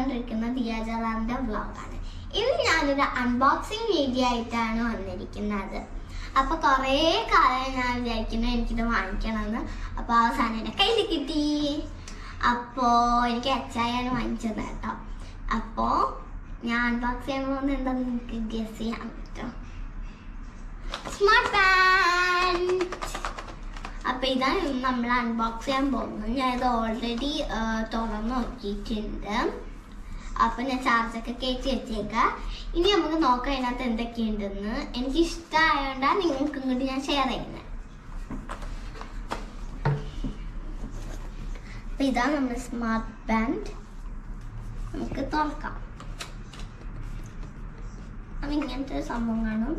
കണ്ടുകൊണ്ടിരിക്കുന്ന ദിയ ജറാറിന്റെ വ്ളോഗാണ് ഇന്ന് ഞാനൊരു അൺബോക്സിങ് വീഡിയോ ആയിട്ടാണ് വന്നിരിക്കുന്നത് അപ്പൊ കുറേ കാലം ഞാൻ വിചാരിക്കുന്നു എനിക്കിത് വാങ്ങിക്കണമെന്ന് അപ്പൊ അവസാനം എൻ്റെ കയ്യിൽ കിട്ടി അപ്പോ എനിക്ക് അച്ചായാണ് വാങ്ങിച്ചത് കേട്ടോ അപ്പോ ഞാൻ അൺബോക്സ് ചെയ്യാൻ പോകുന്നത് എന്താന്ന് നിങ്ങൾക്ക് ഗസ് ചെയ്യാൻ പറ്റും സ്മാർട്ട് ബാൻഡ് അപ്പൊ ഇതാണ് ഇന്ന് നമ്മൾ അൺബോക്സ് ചെയ്യാൻ പോകുന്നത് ഞാൻ ഇത് ഓൾറെഡി തുറന്ന് നോക്കിയിട്ടുണ്ട് അപ്പൊ ഞാൻ ചാർജൊക്കെ കയറ്റി വെച്ചേക്കാം ഇനി നമുക്ക് നോക്കാം അതിനകത്ത് എന്തൊക്കെയുണ്ടെന്ന് എനിക്ക് ഇഷ്ടമായോണ്ടാണ് നിങ്ങൾക്ക് ഇങ്ങോട്ട് ഞാൻ ഷെയർ ചെയ്യുന്നത് അപ്പൊ ഇതാണ് നമ്മുടെ സ്മാർട്ട് ബാൻഡ് നമുക്ക് തുറക്കാം അപ്പൊ ഇങ്ങനത്തെ ഒരു സംഭവം കാണും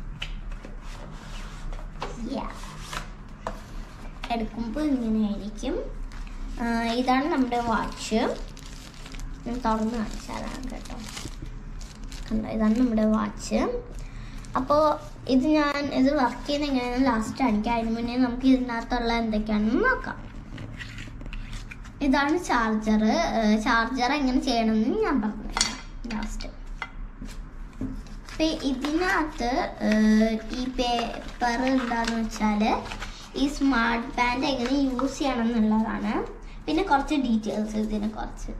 Yeah. എടുക്കുമ്പോൾ ഇങ്ങനെയായിരിക്കും ആ, ഇതാണ് നമ്മുടെ വാച്ച് ഞാൻ തുറന്ന് കാണിച്ചാലാണ് കേട്ടോ കണ്ടോ ഇതാണ് നമ്മുടെ വാച്ച് അപ്പോൾ ഇത് ഞാൻ ഇത് വർക്ക് ചെയ്യുന്ന എങ്ങനെയാണെന്ന് ലാസ്റ്റ് കാണിക്കാം അതിന് മുന്നേ നമുക്ക് ഇതിനകത്തുള്ള എന്തൊക്കെയാണെന്ന് നോക്കാം ഇതാണ് ചാർജർ ചാർജർ എങ്ങനെ ചെയ്യണമെന്ന് ഞാൻ പറഞ്ഞുതരാം ലാസ്റ്റ് ഇപ്പൊ ഇതിനകത്ത് ഏഹ്, ഈ പേപ്പർ എന്താന്ന് വെച്ചാൽ ഈ സ്മാർട്ട് ബാൻഡ് എങ്ങനെ യൂസ് ചെയ്യണം എന്നുള്ളതാണ് പിന്നെ കുറച്ച് ഡീറ്റെയിൽസ് ഇതിനെ കുറച്ച്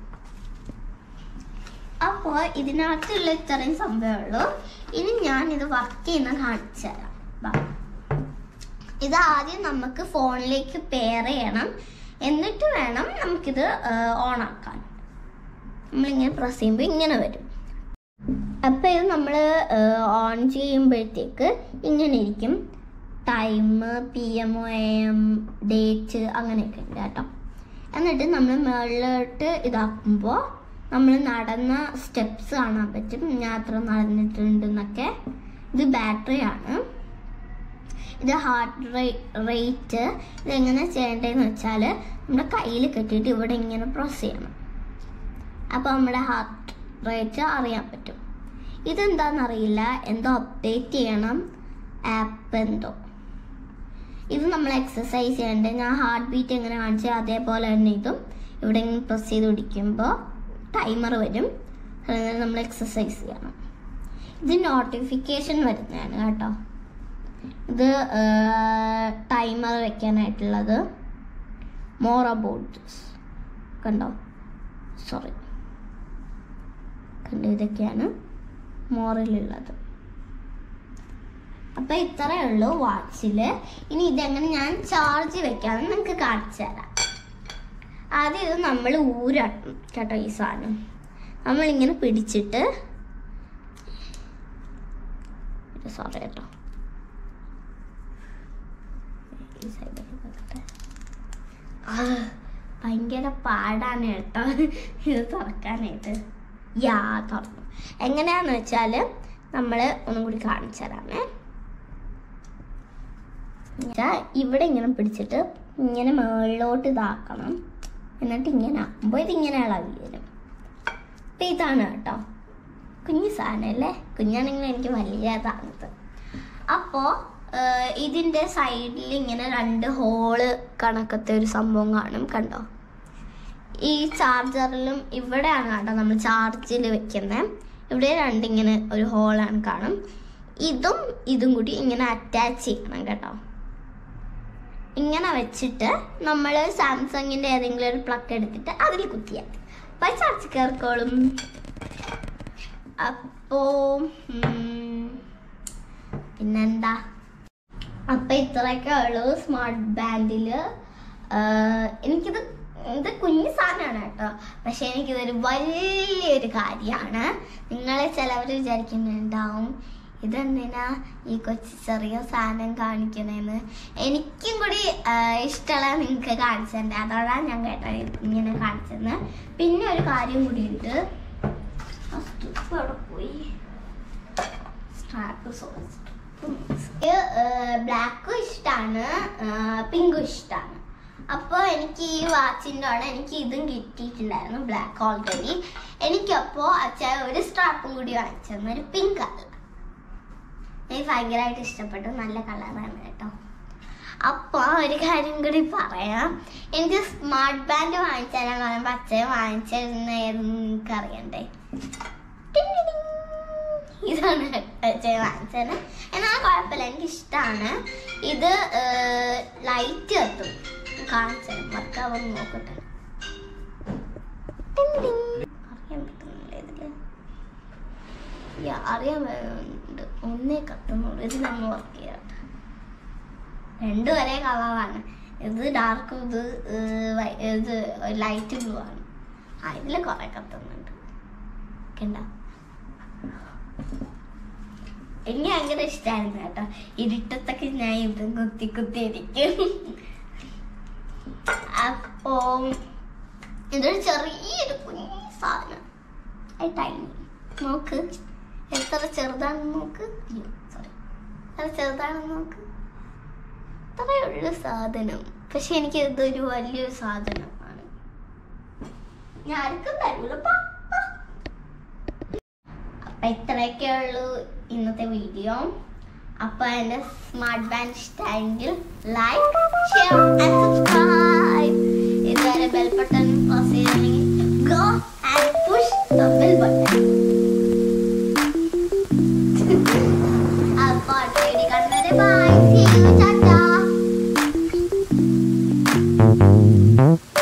അപ്പോൾ ഇതിനകത്തുള്ള ഇത്രയും സംഭവമുള്ളൂ ഇനി ഞാൻ ഇത് വർക്ക് ചെയ്യുന്ന കാണിച്ചു തരാം വാ. ഇത് ആദ്യം നമുക്ക് ഫോണിലേക്ക് പെയർ ചെയ്യണം എന്നിട്ട് വേണം നമുക്കിത് ഓൺ ആക്കാൻ നമ്മളിങ്ങനെ പ്രസ് ചെയ്യുമ്പോൾ ഇങ്ങനെ വരും അപ്പോൾ ഇത് നമ്മൾ ഓൺ ചെയ്യുമ്പോഴത്തേക്ക് ഇങ്ങനെ ഇരിക്കും time P M O M date അങ്ങനെയൊക്കെ ഉണ്ട് കേട്ടോ എന്നിട്ട് നമ്മൾ മുകളിലോട്ട് ഇതാക്കുമ്പോൾ നമ്മൾ നടന്ന സ്റ്റെപ്സ് കാണാൻ പറ്റും ഞാൻ അത്ര നടന്നിട്ടുണ്ടെന്നൊക്കെ ഇത് ബാറ്ററി ആണ് ഇത് ഹാർട്ട് റേറ്റ് ഇതെങ്ങനെ ചെയ്യേണ്ടതെന്ന് വെച്ചാൽ നമ്മുടെ കയ്യിൽ കെട്ടിയിട്ട് ഇവിടെ ഇങ്ങനെ പ്രസ് ചെയ്യണം അപ്പോൾ നമ്മുടെ ഹാർട്ട് റേറ്റ് അറിയാൻ പറ്റും ഇതെന്താണെന്നറിയില്ല എന്തോ അപ്ഡേറ്റ് ചെയ്യണം ആപ്പ് എന്തോ ഇത് നമ്മൾ എക്സസൈസ് ചെയ്യേണ്ട ഞാൻ ഹാർട്ട് ബീറ്റ് എങ്ങനെ കാണിച്ചാൽ അതേപോലെ തന്നെ ഇതും ഇവിടെ ഇങ്ങനെ പ്രസ് ചെയ്ത് പിടിക്കുമ്പോൾ ടൈമർ വരും അതുപോലെ നമ്മൾ എക്സസൈസ് ചെയ്യണം ഇത് നോട്ടിഫിക്കേഷൻ വരുന്നതാണ് കേട്ടോ ഇത് ടൈമർ വെക്കാനായിട്ടുള്ളത് മോർ അബൌട്ട് ദിസ് കണ്ടോ സോറി കണ്ടോ ഇതൊക്കെയാണ് മോറിലുള്ളത് അപ്പൊ ഇത്രയേ ഉള്ളൂ വാച്ചില് ഇനി ഇതെങ്ങനെ ഞാൻ ചാർജ് വെക്കാമെന്ന് നിങ്ങൾക്ക് കാണിച്ചു തരാം ആദ്യം ഇത് നമ്മൾ ഊരണം കേട്ടോ ഈ സാധനം നമ്മളിങ്ങനെ പിടിച്ചിട്ട് സോറി കേട്ടോ ഈ സൈഡിലേക്ക് വെക്കട്ടെ. ആ, ഭയങ്കര പാടാണ് കേട്ടോ ഇത് തുറക്കാനായിട്ട് യാ തുറന്നു എങ്ങനെയാന്ന് വെച്ചാൽ നമ്മൾ ഒന്നും കൂടി കാണിച്ചു തരാമേ എന്നുവെച്ചാ ഇവിടെ ഇങ്ങനെ പിടിച്ചിട്ട് ഇങ്ങനെ മുകളിലോട്ട് ഇതാക്കണം എന്നിട്ട് ഇങ്ങനെ ആക്കുമ്പോൾ ഇതിങ്ങനെ ഇളകി വരും അപ്പം ഇതാണ് കേട്ടോ കുഞ്ഞു സാധനമല്ലേ കുഞ്ഞാണെങ്കിൽ എനിക്ക് വലിയ ഇതാണത് അപ്പോൾ ഇതിൻ്റെ സൈഡിൽ ഇങ്ങനെ രണ്ട് ഹോള് കണക്കത്തെ ഒരു സംഭവം കാണും കണ്ടോ ഈ ചാർജറിലും ഇവിടെയാണ് കേട്ടോ നമ്മൾ ചാർജിൽ വെക്കുന്നത് ഇവിടെ രണ്ടിങ്ങനെ ഒരു ഹോളാണ് കാണും ഇതും ഇതും കൂടി ഇങ്ങനെ അറ്റാച്ച് ചെയ്യണം കേട്ടോ ഇങ്ങനെ വെച്ചിട്ട് നമ്മൾ സാംസങ്ങിൻ്റെ ഏതെങ്കിലും ഒരു പ്ലഗ് എടുത്തിട്ട് അതിൽ കുത്തിയാൽ മതി. അപ്പോൾ ചാർജ് കയറിക്കോളും അപ്പോൾ പിന്നെന്താ അപ്പം ഇത്രയൊക്കെ ഉള്ളൂ സ്മാർട്ട് ബാൻഡിൽ എനിക്കിത് ഇത് കുഞ്ഞു സാധനമാണ് കേട്ടോ പക്ഷെ എനിക്കിതൊരു വലിയൊരു കാര്യമാണ് നിങ്ങളെ ചിലവർ വിചാരിക്കുന്നുണ്ടാവും ഇതെന്തിനാ ഈ കൊച്ചു ചെറിയ സാധനം കാണിക്കണേന്ന് എനിക്കും കൂടി ആ, ഇഷ്ടമുള്ള നിങ്ങൾക്ക് കാണിച്ചിട്ടുണ്ട് അതോടാണ് ഞാൻ കേട്ടോ ഇങ്ങനെ കാണിച്ചത് പിന്നെ ഒരു കാര്യം കൂടി ഉണ്ട് ആ സ്ട്രിപ്പ് അവിടെ പോയി സ്ട്രാപ്പ് സോറി ബ്ലാക്കും ഇഷ്ടമാണ് പിങ്കും ഇഷ്ടമാണ് അപ്പോൾ എനിക്ക് ഈ വാച്ചിൻ്റെ അവിടെ എനിക്ക് ഇതും കിട്ടിയിട്ടുണ്ടായിരുന്നു ബ്ലാക്ക് ഓൾറെഡി എനിക്കപ്പോൾ അച്ഛൻ ഒരു സ്ട്രാപ്പും കൂടി വാങ്ങിച്ചു തന്നു ഒരു പിങ്ക് കളർ എനിക്ക് ഭയങ്കരമായിട്ട് ഇഷ്ടപ്പെട്ടു നല്ല കളറാണ് കേട്ടോ അപ്പൊ ഒരു കാര്യം കൂടി പറയാം എനിക്ക് സ്മാർട്ട് ബാൻഡ് വാങ്ങിച്ചു തരാൻ പറയുമ്പോ അച്ഛൻ വാങ്ങിച്ചിരുന്നായിരുന്നു നിങ്ങൾക്ക് അറിയണ്ടേ ടിങ് ടിങ്. ഇതാണ് അച്ഛൻ വാങ്ങിച്ചത് എന്നാൽ കുഴപ്പമില്ല എനിക്ക് ഇഷ്ടമാണ് ഇത് ലൈറ്റ് കത്തും കാണിച്ചത് മക്കാവൊന്ന് നോക്കട്ടെ ടിങ് ടിങ്. അറിയാൻ പറ്റുന്നില്ല ഇതില് യാ, അറിയാൻ പറ്റുന്നുണ്ട് ഒന്നേ കത്തുന്നുള്ളൂ ഇത് നമ്മൾ വർക്ക് ചെയ്യാം രണ്ടും ഒരേ കളറാണ് ഇത് ഡാർക്ക് ഇത് ഏർ, വൈ- ഇത് ലൈറ്റ് ബ്ലൂ ആണ് ആ ഇതിൽ കുറെ കത്തുന്നുണ്ട് കണ്ട എനിക്ക് ഭയങ്കര ഇഷ്ടമായിരുന്നു കേട്ടോ ഇരുട്ടത്തൊക്കെ ഞാൻ ഇത് കുത്തി കുത്തി ഇരിക്കും അപ്പോ ഇതൊരു ചെറിയൊരു കുഞ്ഞു സാധനം ടൈനി നോക്ക് എത്ര ചെറുതാണെന്ന് നോക്ക് സോറി എത്ര ചെറുതാണെന്ന് നോക്ക് അത്രേ ഉള്ളു സാധനം പക്ഷെ എനിക്ക് ഇതൊരു വലിയൊരു സാധനമാണ് ഞാൻ ആർക്കും തരൂലപ്പാ അപ്പൊ ഇത്രയൊക്കെ ഉള്ളൂ ഇന്നത്തെ വീഡിയോ അപ്പൊ എന്റെ സ്മാർട്ട് ബാൻഡ് ഇഷ്ടമായെങ്കിൽ ലൈക്ക് ഷെയർ ആൻഡ് സബ്സ്ക്രൈബ് ഇതുവരെ ബെൽ ബട്ടൺ പ്രസ് ചെയ്യണമെങ്കിൽ go and push the bell button അപ്പൊ അടുത്ത വീഡിയോ കാണുന്നവരെ ബൈ സീ യു ടാറ്റാ